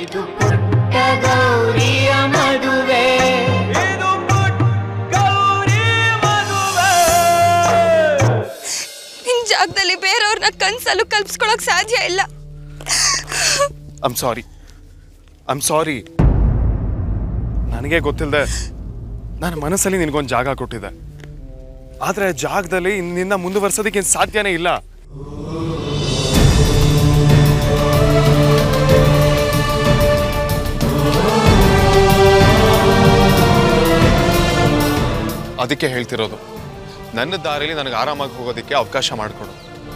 ಇದು ಪುಟ್ಟ ಗೌರಿಯ ಮದುವೆ ಇದು ಪುಟ್ಟ ಗೌರಿ ಮದುವೆ ನಿನ್ ಜಾಗದಲ್ಲಿ ಬೇರೆಯವ್ರನ್ನ ಕನ್ಸಲ್ಲೂ ಕಲ್ಪಿಸ್ಕೊಳಕ್ ಸಾಧ್ಯ ಇಲ್ಲ ಐಮ್ ಸಾರಿ ಐಮ್ ಸಾರಿ ನನಗೆ ಗೊತ್ತಿಲ್ಲದೆ ನನ್ನ ಮನಸ್ಸಲ್ಲಿ ನಿನಗೊಂದು ಜಾಗ ಕೊಟ್ಟಿದ್ದೆ ಆದರೆ ಜಾಗದಲ್ಲಿ ನಿನ್ನ ಮುಂದುವರ್ಸೋದಕ್ಕೆ ಏನ್ ಸಾಧ್ಯನೇ ಇಲ್ಲ ಅದಕ್ಕೆ ಹೇಳ್ತಿರೋದು ನನ್ನ ದಾರಿಲಿ ನನಗೆ ಆರಾಮಾಗಿ ಹೋಗೋದಕ್ಕೆ ಅವಕಾಶ ಮಾಡಿಕೊಡು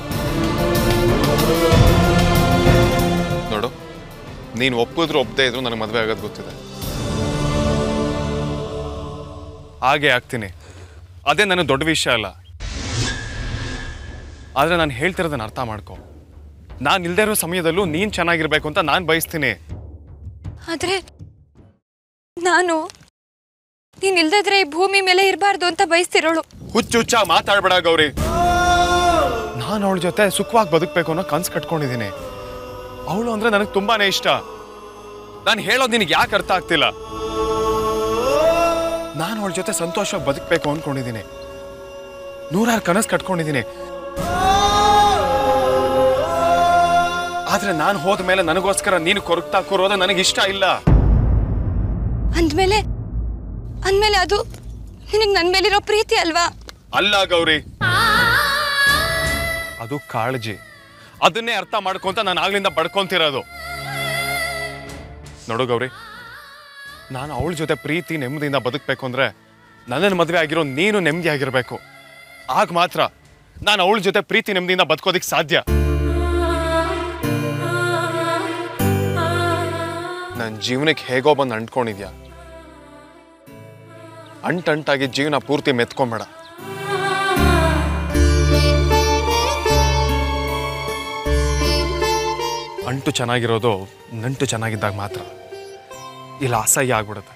ನೋಡು ನೀನು ಒಪ್ಪಿದ್ರು ಒಪ್ಪದೇ ಇದ್ರು ನನಗೆ ಮದುವೆ ಆಗೋದು ಗೊತ್ತಿದೆ ಹಾಗೆ ಆಗ್ತೀನಿ ಅದೇ ನನಗೆ ದೊಡ್ಡ ವಿಷಯ ಅಲ್ಲ ಆದರೆ ನಾನು ಹೇಳ್ತಿರೋದನ್ನ ಅರ್ಥ ಮಾಡ್ಕೊ ನಾನು ಇಲ್ದೇ ಇರೋ ಸಮಯದಲ್ಲೂ ನೀನು ಚೆನ್ನಾಗಿರ್ಬೇಕು ಅಂತ ನಾನು ಬಯಸ್ತೀನಿ ಆದ್ರೆ ನಾನು ನೀನ್ ಇಲ್ದಿದ್ರೆ ಈ ಭೂಮಿ ಮೇಲೆ ಇರಬಾರ್ದು ಅಂತ ಬಯಸ್ತಿರೋಳು ಹುಚ್ಚು ಹುಚ್ಚ ಮಾತಾಡ್ಬೇಡ ಗೌರಿ ನಾನು ಅವಳ ಜೊತೆ ಸುಖವಾಗಿ ಬದುಕಬೇಕು ಅನ್ನೋ ಕನ್ಸು ಕಟ್ಕೊಂಡಿದ್ದೀನಿ ಅವಳು ಅಂದ್ರೆ ನನಗೆ ತುಂಬಾನೇ ಇಷ್ಟ ನಾನು ಹೇಳೋದು ನಿನಗೆ ಯಾಕೆ ಅರ್ಥ ಆಗ್ತಿಲ್ಲ ನಾನು ಅವಳ ಜೊತೆ ಸಂತೋಷವಾಗಿ ಬದುಕಬೇಕು ಅನ್ಕೊಂಡಿದ್ದೀನಿ ನೂರಾರು ಕನಸು ಕಟ್ಕೊಂಡಿದ್ದೀನಿ ಆದ್ರೆ ನಾನು ಹೋದ ಮೇಲೆ ನನಗೋಸ್ಕರ ನೀನು ಕೊರಗ್ತಾ ಕೂರೋದು ನನಗೆ ಇಷ್ಟ ಇಲ್ಲ ಅಂದ್ಮೇಲೆ ಅಂದ್ಮೇಲೆ ಅದು ನಿನಗ್ ನನ್ ಮೇಲಿರೋ ಪ್ರೀತಿ ಅಲ್ವಾ ಅಲ್ಲ ಗೌರಿ ಅದು ಕಾಳಜಿ ಅದನ್ನೇ ಅರ್ಥ ಮಾಡ್ಕೊಂತ ನಾನು ಆಗ್ಲಿಂದ ಬಡ್ಕೊಂತಿರೋದು ನೋಡು ಗೌರಿ ನಾನು ಅವಳ ಜೊತೆ ಪ್ರೀತಿ ನೆಮ್ಮದಿಯಿಂದ ಬದುಕಬೇಕು ಅಂದ್ರೆ ನನ್ನನ್ನು ಮದುವೆ ಆಗಿರೋ ನೀನು ನೆಮ್ಮದಿ ಆಗಿರ್ಬೇಕು ಆಗ ಮಾತ್ರ ನಾನು ಅವಳ ಜೊತೆ ಪ್ರೀತಿ ನೆಮ್ಮದಿಯಿಂದ ಬದುಕೋದಿಕ್ ಸಾಧ್ಯ ನನ್ನ ಜೀವನಕ್ಕೆ ಹೇಗೋ ಬಂದು ಅಂಟ್ಕೊಂಡಿದ್ಯಾ ಅಂಟಂಟಾಗಿ ಜೀವನ ಪೂರ್ತಿ ಮೆತ್ಕೊಂಬೇಡ ಅಂಟು ಚೆನ್ನಾಗಿರೋದು ನಂಟು ಚೆನ್ನಾಗಿದ್ದಾಗ ಮಾತ್ರ ಇಲ್ಲ ಅಸಹ್ಯ ಆಗ್ಬಿಡುತ್ತೆ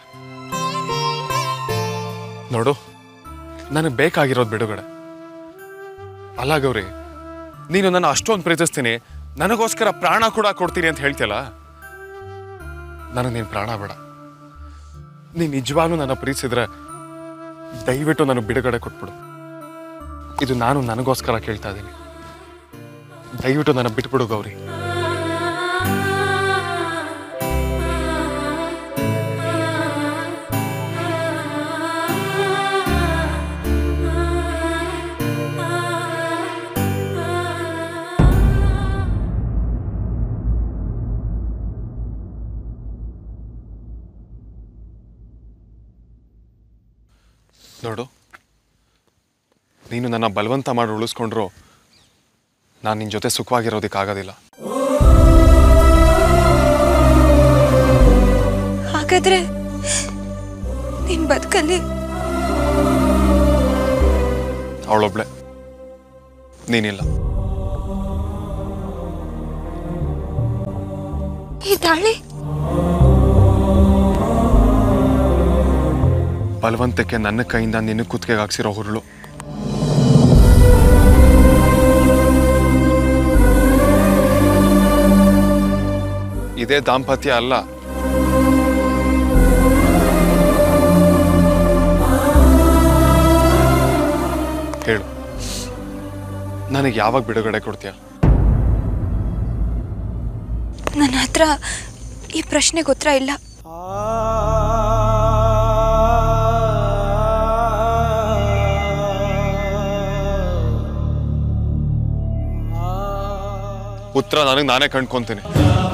ನೋಡು ನನಗೆ ಬೇಕಾಗಿರೋದು ಬಿಡುಗಡೆ ಅಲ್ಲ ಗೌರಿ ನೀನು ನನ್ನ ಅಷ್ಟೊಂದು ಪ್ರೀತಿಸ್ತೀನಿ ನನಗೋಸ್ಕರ ಪ್ರಾಣ ಕೂಡ ಕೊಡ್ತೀನಿ ಅಂತ ಹೇಳ್ತಿಯಲ್ಲ ನನಗೆ ನೀನು ಪ್ರಾಣ ಬೇಡ ನೀನು ನಿಜವಾಗ್ಲೂ ನನ್ನ ಪ್ರೀತಿಸಿದ್ರೆ ದಯವಿಟ್ಟು ನನಗೆ ಬಿಡುಗಡೆ ಕೊಟ್ಬಿಡು ಇದು ನಾನು ನನಗೋಸ್ಕರ ಕೇಳ್ತಾ ಇದ್ದೀನಿ ದಯವಿಟ್ಟು ನನ್ನ ಬಿಟ್ಬಿಡು ಗೌರಿ ನೋಡು ನೀನು ನನ್ನ ಬಲವಂತ ಮಾಡಿ ಉಳಿಸ್ಕೊಂಡ್ರು ನಾನು ನಿನ್ನ ಜೊತೆ ಸುಖವಾಗಿರೋದಕ್ಕಾಗೋದಿಲ್ಲ ಹಾಗಾದ್ರೆ ನಿನ್ ಬದುಕಲ್ಲಿ ಅವಳೊಬ್ಳೆ ನೀನಿಲ್ಲ ಈ ದಾಳಿ ಬಲವಂತಕ್ಕೆ ನನ್ನ ಕೈಯಿಂದ ನಿನ್ನ ಕುತ್ತಿಗೆಗೆ ಹಾಕ್ಸಿರೋ ಹುರುಳು ಇದೇ ದಾಂಪತ್ಯ ಅಲ್ಲ ಹೇಳು ನನಗೆ ಯಾವಾಗ ಬಿಡುಗಡೆ ಕೊಡ್ತೀಯ ನನ್ನ ಹತ್ರ ಈ ಪ್ರಶ್ನೆಗೆ ಉತ್ತರ ಇಲ್ಲ ಉತ್ತರ ನನಗೆ ನಾನೇ ಕಂಡ್ಕೊಂತೀನಿ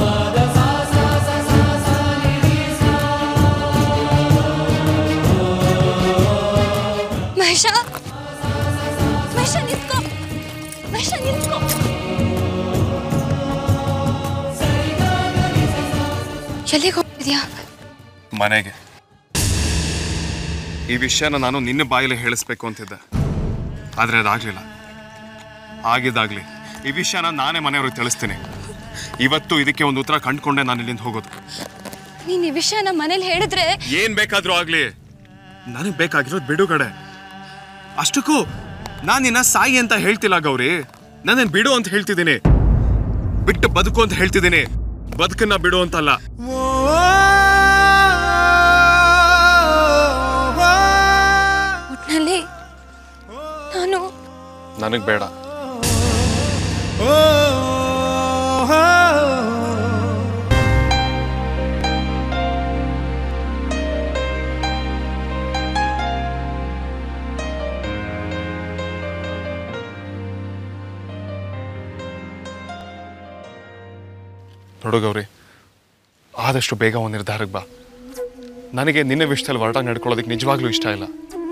ಮಹೇಶ ಮಹೇಶ ನಿಂತ್ಕೋ ಮಹೇಶ ನಿಂತ್ಕೋ ಎಲ್ಲಿಗೆ ಹೋಗ್ತಿದ್ಯಾ ಮನೆಗೆ ಈ ವಿಷಯನ ನಾನು ನಿನ್ನ ಬಾಯಲ್ಲಿ ಹೇಳಿಸ್ಬೇಕು ಅಂತಿದ್ದೆ ಆದರೆ ಅದಾಗಲಿಲ್ಲ ಆಗಿದ್ದಾಗ್ಲಿ ಈ ವಿಷಯನ ನಾನೇ ಮನೆಯವ್ರಿಗೆ ತಿಳಿಸ್ತೀನಿ ಇವತ್ತು ಇದಕ್ಕೆ ಒಂದು ಉತ್ತರ ಕಂಡ್ಕೊಂಡೆ ನಾನು ಇಲ್ಲಿಂದ ಹೋಗೋದು ನೀನ್ ಈ ವಿಷಯನ ಮನೇಲಿ ಹೇಳಿದ್ರೆ ಏನ್ ಬೇಕಾದ್ರೂ ಆಗ್ಲಿ ನನಗೆ ಬೇಕಾಗಿರೋದು ಬಿಡುಗಡೆ ಅಷ್ಟಕ್ಕೂ ನಾನು ನಿನ್ನ ಸಾಯಿ ಅಂತ ಹೇಳ್ತಿಲ್ಲ ಗೌರಿ ನನ್ನನ್ನು ಬಿಡು ಅಂತ ಹೇಳ್ತಿದ್ದೀನಿ ಬಿಟ್ಟು ಬದುಕು ಅಂತ ಹೇಳ್ತಿದ್ದೀನಿ ಬದುಕನ್ನ ಬಿಡು ಅಂತಲ್ಲ ಒಟ್ನಲ್ಲಿ ನಾನು ನನಗ್ ಬೇಡ ನೋಡು ಗೌರಿ ಆದಷ್ಟು ಬೇಗ ಒಂದು ನಿರ್ಧಾರಕ್ಕೆ ಬಾ ನನಗೆ ನಿನ್ನ ವಿಷಯದಲ್ಲಿ ಹೊರಟ ನಡ್ಕೊಳ್ಳೋದಕ್ಕೆ ನಿಜವಾಗ್ಲೂ ಇಷ್ಟ ಇಲ್ಲ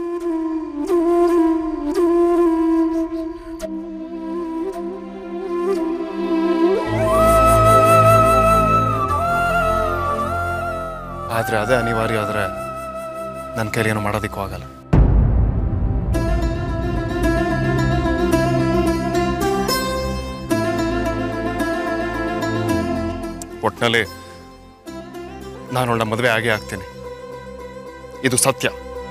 ಆದರೆ ಅದೇ ಅನಿವಾರ್ಯ ಆದರೆ ನನ್ನ ಕೈಲಿ ಏನು ಮಾಡೋದಕ್ಕೂ ಆಗಲ್ಲ ಒಟ್ಟಿನಲ್ಲಿ ನಾನು ಅವಳ ಮದುವೆ ಆಗೇ ಆಗ್ತೀನಿ ಇದು ಸತ್ಯ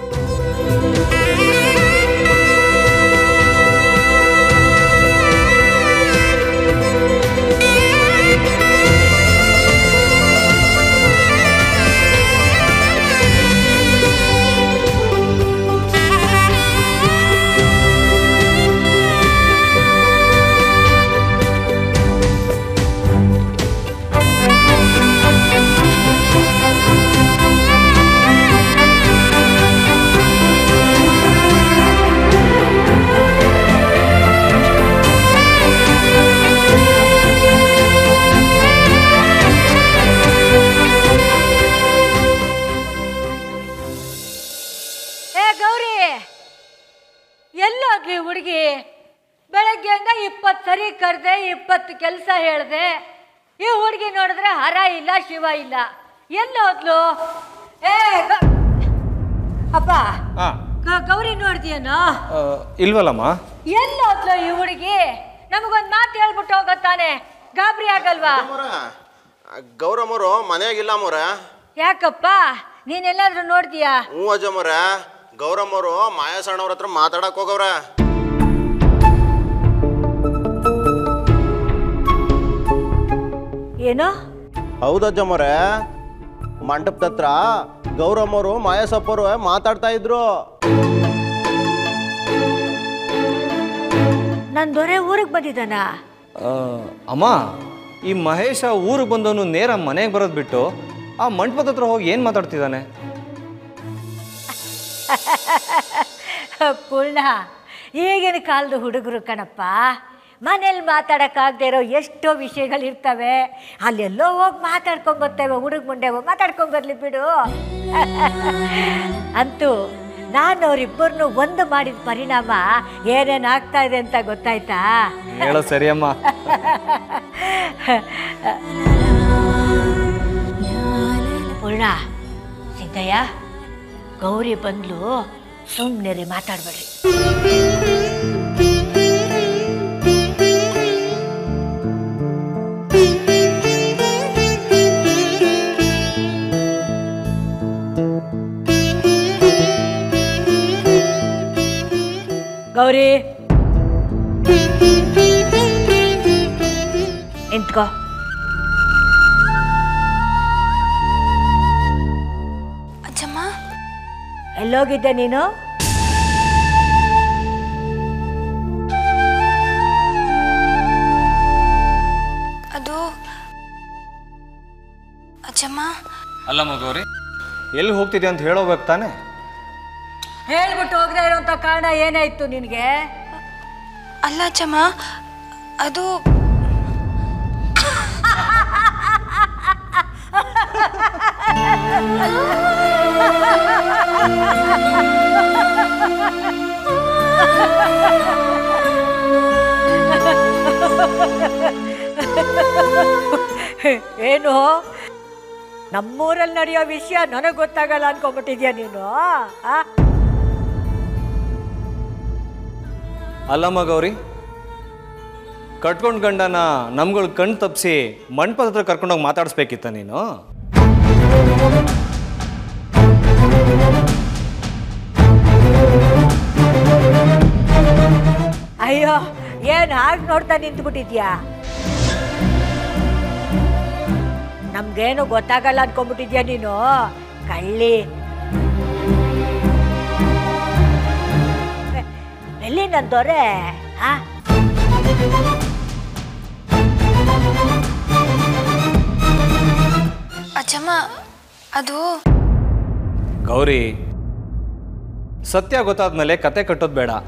ಏ ಗೌರಿ ಎಲ್ಲೋದ್ಲಿ ಹುಡುಗಿ ಬೆಳಗ್ಗೆಯಿಂದ ಇಪ್ಪತ್ತು ಸರಿ ಕರೆದೆ ಇಪ್ಪತ್ತು ಕೆಲಸ ಹೇಳಿದೆ ಈ ಹುಡುಗಿ ನೋಡಿದ್ರೆ ಹರ ಇಲ್ಲ ಶಿವ ಇಲ್ಲ ಎಲ್ಲೋದ್ಲು ಏ ಗ- ಅಪ್ಪ ಹಾ ಗ- ಗೌರಿ ನೋಡ್ತೀಯನೋ ಇಲ್ವಲ್ಲಮ್ಮ ಎಲ್ಲೋದ್ಲು ಈ ಹುಡುಗಿ ನಮಗೊಂದು ಮಾತು ಹೇಳ್ಬಿಟ್ಟು ಹೋಗತ್ತಾನೆ ಗಾಬರಿ ಆಗಲ್ವಾ ಗೌರಮ್ಮರು ಮನೆಯಾಗಿಲ್ಲ ಮೊರ ಯಾಕಪ್ಪ ನೀನೆಲ್ಲಾದ್ರೂ ನೋಡ್ತೀಯಾ ಹ್ಞೂ ಅಜ್ಜಮ್ಮರ ಗೌರಮ್ಮರು ಮಾಯಾಸಣ್ಣವ್ರ ಹತ್ರ ಮಾತಾಡಕ್ ಹೋಗವ್ರ ಏನು ಹೌದಜ್ಜಮ್ಮರ ಮಂಟಪದ ಹತ್ರ ಗೌರಮ್ಮರು ಮಾಯಾಸಪ್ಪರು ಮಾತಾಡ್ತಾ ಇದ್ರು ನನ್ನ ದೊರೆ ಊರಿಗೆ ಬಂದಿದ್ದಾನಾ ಆ, ಅಮ್ಮ ಈ ಮಹೇಶ ಊರಿಗೆ ಬಂದವನು ನೇರ ಮನೆಗೆ ಬರೋದು ಬಿಟ್ಟು ಆ ಮಂಟಪದ ಹತ್ರ ಹೋಗಿ ಏನು ಮಾತಾಡ್ತಿದ್ದಾನೆ ಪೂರ್ಣ ಈಗಿನ ಕಾಲದ ಹುಡುಗರು ಕಣಪ್ಪ ಮನೇಲಿ ಮಾತಾಡೋಕ್ಕಾಗದೇ ಇರೋ ಎಷ್ಟೋ ವಿಷಯಗಳಿರ್ತವೆ ಅಲ್ಲೆಲ್ಲೋ ಹೋಗಿ ಮಾತಾಡ್ಕೊಂಡ್ ಬರ್ತೇವೆ ಹುಡುಗ ಮುಂದೆ ಹೋಗಿ ಮಾತಾಡ್ಕೊಂಡ್ ಬರ್ಲಿ ಬಿಡು ಅಂತೂ ನಾನು ಅವರಿಬ್ಬರನ್ನು ಒಂದು ಮಾಡಿದ ಪರಿಣಾಮ ಏನೇನು ಆಗ್ತಾ ಇದೆ ಅಂತ ಗೊತ್ತಾಯ್ತಾ ಹೇಳೋ ಸರಿ ಅಮ್ಮ ಪೂರ್ಣ ಸಿದ್ದಯ್ಯ ಗೌರಿ ಬಂದ್ಲು ಸುಮ್ಮನೆ ಮಾತಾಡ್ಬೇಡ್ರಿ ಗೌರಿ ನಿಂತ್ಕೋ ಅಜ್ಜಮ್ಮ ಎಲ್ಲೋಗಿದ್ದೆ ನೀನು ಅದು ಅಜ್ಜಮ್ಮ ಅಲ್ಲಮ್ಮ ಗೌರಿ ಎಲ್ಲಿ ಹೋಗ್ತಿದ್ಯಾ ಅಂತ ಹೇಳೋಬೇಕು ತಾನೆ ಹೇಳ್ಬಿಟ್ಟು ಹೋಗದೆ ಇರೋಂಥ ಕಾರಣ ಏನಾಯ್ತು ನಿನಗೆ ಅಲ್ಲ ಅಜ್ಜಮ್ಮ ಅದು ಏನು ನಮ್ಮೂರಲ್ಲಿ ನಡೆಯೋ ವಿಷಯ ನನಗೆ ಗೊತ್ತಾಗಲ್ಲ ಅನ್ಕೊಂಡ್ಬಿಟ್ಟಿದ್ಯಾ ನೀನು ಆ? ಅಲ್ಲಮ್ಮ ಗೌರಿ ಕಟ್ಕೊಂಡ್ ಗಂಡನ ನಮ್ಗಳು ಕಣ್ ತಪ್ಪಿಸಿ ಮಂಟಪದ ಹತ್ರ ಕರ್ಕೊಂಡೋಗಿ ಮಾತಾಡಿಸ್ಬೇಕಿತ್ತ ನೀನು ಅಯ್ಯೋ ಏನು ಹಾಗೆ ನೋಡ್ತಾ ನಿಂತ್ಬಿಟ್ಟಿದ್ಯಾ ನಮ್ಗೇನು ಗೊತ್ತಾಗಲ್ಲ ಅನ್ಕೊಂಡ್ಬಿಟ್ಟಿದ್ಯಾ ನೀನು ಕಳ್ಳಿ ಎಲ್ಲಿ ನನ್ ದೊರೆ ಹಾ ಅಜ್ಜಮ್ಮ ಅದು ಗೌರಿ ಸತ್ಯ ಗೊತ್ತಾದ್ಮೇಲೆ ಕತೆ ಕಟ್ಟೋದು ಬೇಡ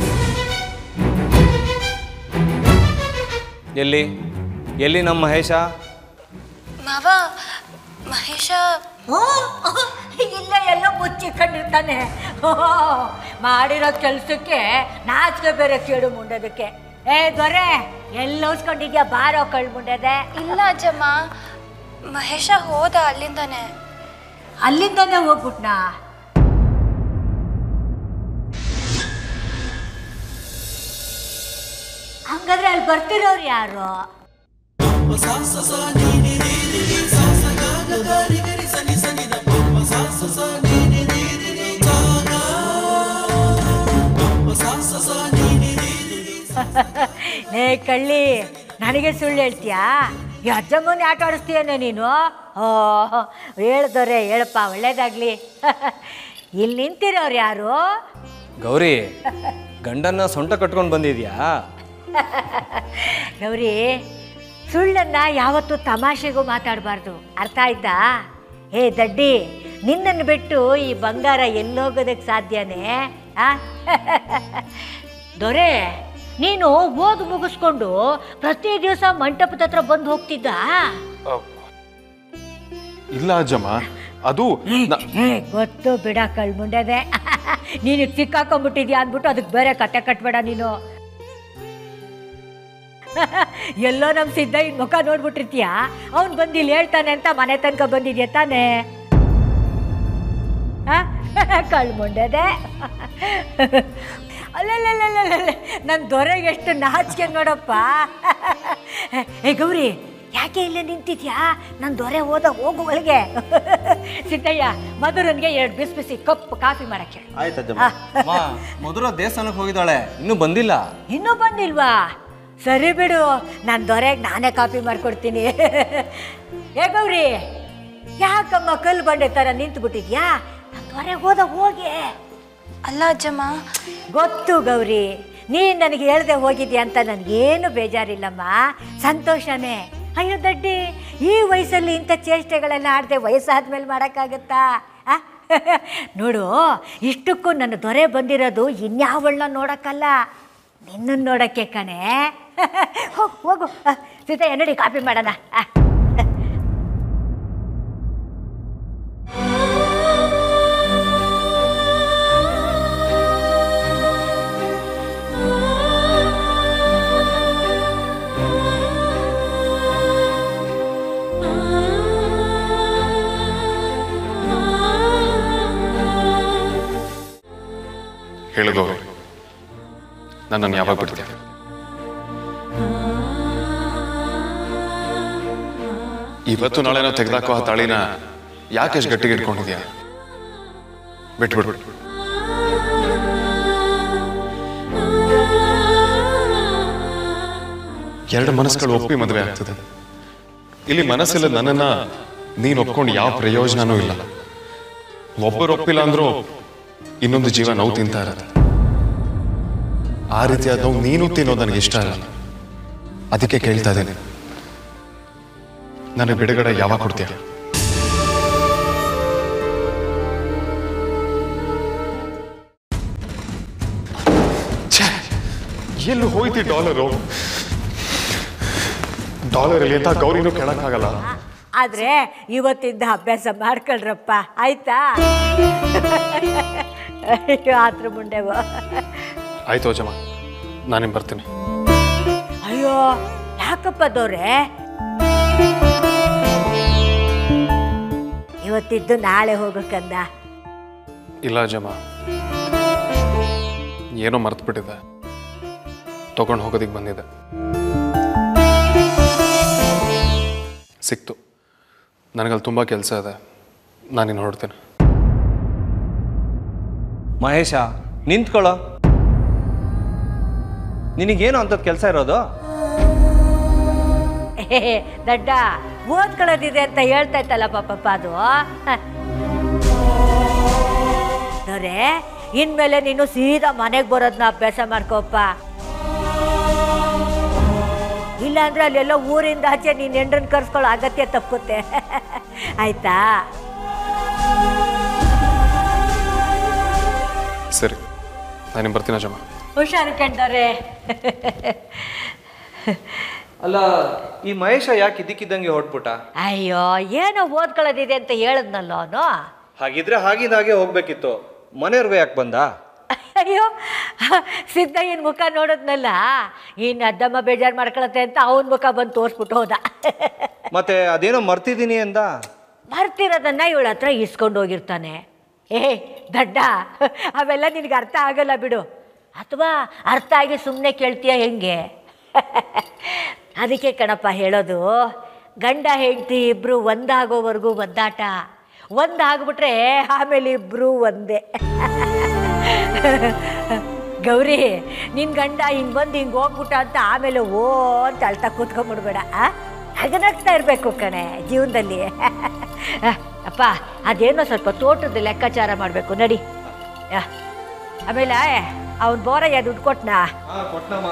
ಎಲ್ಲಿ ಎಲ್ಲಿ ನಮ್ಮ ಮಹೇಶ ಮಾವ ಮಹೇಶ ಇಲ್ಲ ಎಲ್ಲೋ ಮುಚ್ಚಿಕೊಂಡಿರ್ತಾನೆ ಮಾಡಿರೋ ಕೆಲ್ಸಕ್ಕೆ ನಾಚಿಕೆ ಬೇರೆ ಕೇಳು ಮುಂಡೋದಕ್ಕೆ ಏ ದೊರೆ ಎಲ್ಲೋಸ್ಕೊಂಡಿದ್ಯಾ ಬಾರೋ ಕಳ್ ಮುಂಡದೆ ಇಲ್ಲ ಅಜ್ಜಮ್ಮ ಮಹೇಶ ಹೋದ ಅಲ್ಲಿಂದಾನೆ ಅಲ್ಲಿಂದಾನೆ ಹೋಗ್ಬಿಟ್ನಾ ಹಂಗಾದ್ರೆ ಅಲ್ಲಿ ಬರ್ತಿರೋರು ಯಾರು ನೇ ಕಳ್ಳಿ ನನಗೆ ಸುಳ್ಳು ಹೇಳ್ತೀಯಾ ಈ ಅಜ್ಜಮ್ಮನ ಆಟ ಆಡಿಸ್ತೀಯನೇ ನೀನು ಓ ಹೇಳ್ದವ್ರೆ ಹೇಳಪ್ಪ ಒಳ್ಳೇದಾಗ್ಲಿ ಇಲ್ಲಿ ನಿಂತಿರೋರು ಯಾರು ಗೌರಿ ಗಂಡನ್ನ ಸೊಂಟ ಕಟ್ಕೊಂಡು ಬಂದಿದ್ಯಾ ಗೌರಿ ಸುಳ್ಳನ್ನ ಯಾವತ್ತೂ ತಮಾಷೆಗೂ ಮಾತಾಡಬಾರ್ದು ಅರ್ಥ ಆಯ್ತಾ ಹೇ ದಡ್ಡಿ ನಿನ್ನನ್ನು ಬಿಟ್ಟು ಈ ಬಂಗಾರ ಎಲ್ಲೋಗೋದಕ್ಕೆ ಸಾಧ್ಯನೇ ಆ ದೊರೆ ನೀನು ಓದು ಮುಗಿಸ್ಕೊಂಡು ಪ್ರತಿ ದಿವಸ ಮಂಟಪದ ಹತ್ರ ಬಂದು ಹೋಗ್ತಿದ್ದ ಇಲ್ಲ ಅಜ್ಜಮ್ಮ ಅದು ನ- ಏ, ಗೊತ್ತು ಬಿಡ ಕಳ್ಮುಂಡದೆ ನೀನು ಸಿಕ್ಕಾಕೊಂಡ್ಬಿಟ್ಟಿದ್ಯಾ ಅಂದ್ಬಿಟ್ಟು ಅದಕ್ಕೆ ಬೇರೆ ಕತೆ ಕಟ್ಬೇಡ ನೀನು ಎಲ್ಲೋ ನಮ್ಮ ಸಿದ್ಧ ಇನ್ ಮುಖ ನೋಡ್ಬಿಟ್ಟಿರ್ತೀಯ ಅವ್ನು ಬಂದು ಇಲ್ಲಿ ಹೇಳ್ತಾನೆ ಅಂತ ಮನೆ ತನಕ ಬಂದಿದ್ಯಾ ತಾನೇ ಕಳ್ಮುಂಡದೆ ಅಲ್ಲಲ್ಲಲ್ಲಲ್ಲ ನನ್ನ ದೊರೆಗೆ ಎಷ್ಟು ನಾಚಿಕೆ ನೋಡಪ್ಪ ಏ ಗೌರಿ ಯಾಕೆ ಇಲ್ಲೇ ನಿಂತಿದ್ಯಾ ನನ್ನ ದೊರೆ ಹೋದ ಹೋಗು ಒಳಗೆ ಸಿದ್ದಯ್ಯ ಮಧುರನ್ಗೆ ಎರಡು ಬಿಸಿ ಬಿಸಿ ಕಪ್ ಕಾಫಿ ಮಾಡಕ್ಕೆ ಹೇಳು. ಆಯ್ತಜ್ಜಮ್ಮ ಆ, ಅಮ್ಮ ಮಧುರ ದೇವಸ್ಥಾನಕ್ಕೆ ಹೋಗಿದ್ದಾಳೆ ಇನ್ನೂ ಬಂದಿಲ್ಲ ಇನ್ನೂ ಬಂದಿಲ್ವಾ ಸರಿ ಬಿಡು ನನ್ನ ದೊರೆಗೆ ನಾನೇ ಕಾಫಿ ಮಾಡ್ಕೊಡ್ತೀನಿ ಏ ಗೌರಿ ಯಾಕಮ್ಮ ಕಲ್ಲು ಬಂಡೆ ಥರ ನಿಂತು ಬಿಟ್ಟಿದ್ಯಾ ನನ್ನ ದೊರೆ ಹೋದ ಹೋಗಿ ಅಲ್ಲ ಅಜ್ಜಮ್ಮ ಗೊತ್ತು ಗೌರಿ ನೀನು ನನಗೆ ಹೇಳ್ದೆ ಹೋಗಿದ್ಯಾ ಅಂತ ನನಗೇನು ಬೇಜಾರಿಲ್ಲಮ್ಮ ಸಂತೋಷನೇ ಅಯ್ಯೋ ದಡ್ಡಿ ಈ ವಯಸ್ಸಲ್ಲಿ ಇಂಥ ಚೇಷ್ಟೆಗಳೆಲ್ಲ ಆಡದೆ ವಯಸ್ಸಾದ್ಮೇಲೆ ಮಾಡೋಕ್ಕಾಗತ್ತಾ ಆ? ನೋಡು ಇಷ್ಟಕ್ಕೂ ನನ್ನ ದೊರೆ ಬಂದಿರೋದು ಇನ್ಯಾವಳನ್ನ ನೋಡೋಕ್ಕಲ್ಲ ನಿನ್ನನ್ನು ನೋಡೋಕ್ಕೆ ಕಣೆ ಹೋಗು ಹೋಗು ಸೀತಯ್ಯ ನಡಿ ಕಾಫಿ ಮಾಡೋಣ ಆ. ಹೇಳು ಗೌರಿ ನನ್ನನ್ನು ಯಾವಾಗ ಬಿಡ್ತೀಯ ಇವತ್ತು ನಾಳೆನೋ ತೆಗೆದಾಕೋ ಆ ತಾಳಿನ ಯಾಕೆ ಅಷ್ಟು ಗಟ್ಟಿಗೆ ಇಟ್ಕೊಂಡಿದ್ಯಾ ಬಿಟ್ಬಿಡ್ಬಿಡು ಎರಡು ಮನಸ್ಸುಗಳು ಒಪ್ಪಿ ಮದುವೆ ಆಗ್ತದೆ ಇಲ್ಲಿ ಮನಸ್ಸಿಲ್ಲ ನನ್ನನ್ನ ನೀನು ಒಪ್ಕೊಂಡು ಯಾವ ಪ್ರಯೋಜನನೂ ಇಲ್ಲ ಒಬ್ಬರು ಒಪ್ಪಿಲ್ಲ ಅಂದ್ರೂ ಇನ್ನೊಂದು ಜೀವ ನೋವು ತಿಂತಾ ಇರತ್ತೆ ಆ ರೀತಿಯಾದ ನೋವು ನೀನು ತಿನ್ನೋದು ನನಗೆ ಇಷ್ಟ ಇಲ್ಲ ಅದಕ್ಕೆ ಕೇಳ್ತಾ ಇದ್ದೀನಿ ನನಗೆ ಬಿಡುಗಡೆ ಯಾವಾಗ ಕೊಡ್ತೀಯ ಛೇ, ಎಲ್ಲಿ ಹೋಯ್ತಿ ಡಾಲರು ಡಾಲರ್ ಅಲ್ಲಿ ಅಂತ ಗೌರಿನೂ ಕೇಳಕ್ಕಾಗಲ್ಲ ಆದ್ರೆ ಇವತ್ತಿಂದ ಅಭ್ಯಾಸ ಮಾಡ್ಕೊಳ್ರಪ್ಪ ಆಯ್ತಾ ಅಯ್ಯೋ ಆತ್ರ ಮುಂಡೆವ ಆಯ್ತು ಅಜ್ಜಮ್ಮ ನಾನೇ ಬರ್ತೀನಿ ಅಯ್ಯೋ ಯಾಕಪ್ಪ ದೋರೆ ಇವತ್ತಿದ್ದು ನಾಳೆ ಹೋಗಕ್ಕಂದ ಇಲ್ಲ ಅಜ್ಜಮ್ಮ ಏನೋ ಮರ್ತು ಬಿಟ್ಟಿದ್ದೆ ತಗೊಂಡು ಹೋಗೋದಿಕ್ಕೆ ಬಂದಿದ್ದೆ ಸಿಕ್ತು ನನಗಲ್ಲಿ ತುಂಬ ಕೆಲಸ ಇದೆ ನಾನಿನ್ನು ಹೊರಡ್ತೀನಿ ಮಹೇಶ ನಿಂತ್ಕೊಳ್ಳೋ ನಿನಗೇನು ಅಂಥದ್ದು ಕೆಲಸ ಇರೋದು ದಡ್ಡ ಓದ್ಕೊಳ್ಳೋದಿದೆ ಅಂತ ಹೇಳ್ತಾ ಇತ್ತಲ್ಲ ಪಾಪಪ್ಪ ಅದು ನೋರೆ ಇನ್ಮೇಲೆ ನೀನು ಸೀದಾ ಮನೆಗೆ ಬರೋದನ್ನ ಅಭ್ಯಾಸ ಮಾಡ್ಕೋಪ್ಪ ಇಲ್ಲಾಂದ್ರೆ ಅಲ್ಲೆಲ್ಲ ಊರಿಂದ ಆಚೆ ನೀನು ಹೆಂಡ್ರನ್ನ ಕರ್ಸ್ಕೊಳ್ಳೋ ಅಗತ್ಯ ತಪ್ಪುತ್ತೆ ಆಯ್ತಾ ಸರಿ ನಾನು ಬರ್ತೀನಿ ಅಜ್ಜಮ್ಮ ಹುಷಾರು ಕಂಡವ್ರೆ ಅಲ್ಲ ಈ ಮಹೇಶ ಯಾಕೆ ಇದ್ದಕ್ಕಿದ್ದಂಗೆ ಹೊಟ್ಬಿಟ್ಟ ಅಯ್ಯೋ ಏನೋ ಓದ್ಕೊಳ್ಳೋದಿದೆ ಅಂತ ಹೇಳಿದ್ನಲ್ಲ ಅವನು ಹಾಗಿದ್ರೆ ಹಾಗಿದ ಹಾಗೆ ಹೋಗ್ಬೇಕಿತ್ತು ಮನೆಯವ್ರಿಗೂ ಯಾಕೆ ಬಂದ ಅಯ್ಯೋ ಸಿದ್ದಯ್ಯನ ಮುಖ ನೋಡಿದ್ನಲ್ಲ ಇನ್ನು ಅದ್ದಮ್ಮ ಬೇಜಾರು ಮಾಡ್ಕೊಳತ್ತೆ ಅಂತ ಅವನ ಮುಖ ಬಂದು ತೋರಿಸ್ಬಿಟ್ಟು ಹೋದ ಮತ್ತೆ ಅದೇನೋ ಮರ್ತಿದ್ದೀನಿ ಅಂದ ಮರ್ತಿರೋದನ್ನ ಇವಳ ಹತ್ರ ಇಸ್ಕೊಂಡು ಹೋಗಿರ್ತಾನೆ ಏ ದಡ್ಡ ಅವೆಲ್ಲ ನಿನಗೆ ಅರ್ಥ ಆಗಲ್ಲ ಬಿಡು ಅಥವಾ ಅರ್ಥ ಆಗಿ ಸುಮ್ಮನೆ ಕೇಳ್ತೀಯ ಹೆಂಗೆ ಅದಕ್ಕೆ ಕಣಪ್ಪ ಹೇಳೋದು ಗಂಡ ಹೆಂಡತಿ ಇಬ್ಬರು ಒಂದಾಗೋವರೆಗೂ ಒದ್ದಾಟ ಒಂದಾಗ್ಬಿಟ್ರೆ ಆಮೇಲೆ ಇಬ್ಬರು ಒಂದೇ ಗೌರಿ ನಿನ್ನ ಗಂಡ ಹಿಂಗೆ ಬಂದು ಹಿಂಗೆ ಹೋಗ್ಬಿಟ್ಟ ಅಂತ ಆಮೇಲೆ ಓ ಅಂತ ಅಳ್ತಾ ಕೂತ್ಕೊಂಡ್ಬಿಡ್ಬೇಡ ನಗನಗ್ತಾ ಇರಬೇಕು ಕಣೆ ಜೀವನದಲ್ಲಿ ಅಪ್ಪ ಅದೇನೋ ಸ್ವಲ್ಪ ತೋಟದ ಲೆಕ್ಕಾಚಾರ ಮಾಡಬೇಕು ನಡಿ ಆ, ಆಮೇಲೆ ಅವ್ನು ಬೋರಯ್ಯ ದುಡ್ಡು ಕೊಟ್ನಾ ಕೊಟ್ನಮ್ಮ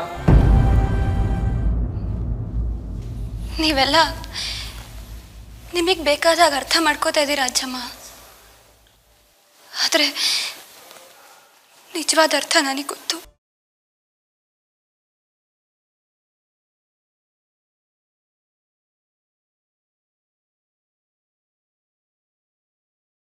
ನೀವೆಲ್ಲ ನಿಮಗೆ ಬೇಕಾದಾಗ ಅರ್ಥ ಮಾಡ್ಕೋತಾ ಇದ್ದೀರಾ ಅಜ್ಜಮ್ಮ ಆದರೆ ನಿಜವಾದ ಅರ್ಥ ನನಗೆ ಗೊತ್ತು